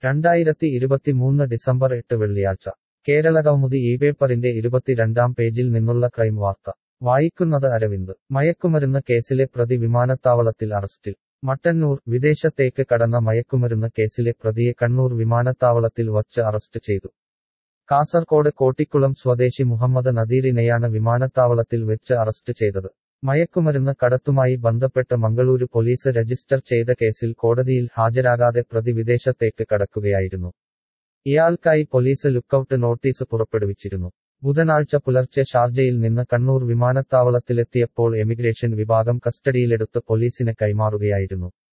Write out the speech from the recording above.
രണ്ടായിരത്തി ഇരുപത്തിമൂന്ന് ഡിസംബർ എട്ട് വെള്ളിയാഴ്ച കേരള കൗമുദി ഈ പേപ്പറിന്റെ ഇരുപത്തിരണ്ടാം പേജിൽ നിന്നുള്ള ക്രൈം വാർത്ത വായിക്കുന്നത് അരവിന്ദ് മയക്കുമരുന്ന് കേസിലെ പ്രതി വിമാനത്താവളത്തിൽ അറസ്റ്റിൽ മട്ടന്നൂർ വിദേശത്തേക്ക് കടന്ന മയക്കുമരുന്ന് കേസിലെ പ്രതിയെ കണ്ണൂർ വിമാനത്താവളത്തിൽ വച്ച് അറസ്റ്റ് ചെയ്തു കാസർകോട് കോട്ടിക്കുളം സ്വദേശി മുഹമ്മദ് നദീറിനെയാണ് വിമാനത്താവളത്തിൽ വെച്ച് അറസ്റ്റ് ചെയ്തത് മയക്കുമരുന്ന് കടത്തുമായി ബന്ധപ്പെട്ട് മംഗളൂരു പോലീസ് രജിസ്റ്റർ ചെയ്ത കേസിൽ കോടതിയിൽ ഹാജരാകാതെ പ്രതി വിദേശത്തേക്ക് കടക്കുകയായിരുന്നു ഇയാൾക്കായി പോലീസ് ലുക്കൌട്ട് നോട്ടീസ് പുറപ്പെടുവിച്ചിരുന്നു ബുധനാഴ്ച പുലർച്ചെ ഷാർജയിൽ നിന്ന് കണ്ണൂർ വിമാനത്താവളത്തിലെത്തിയപ്പോൾ എമിഗ്രേഷൻ വിഭാഗം കസ്റ്റഡിയിലെടുത്ത് പോലീസിന് കൈമാറുകയായിരുന്നു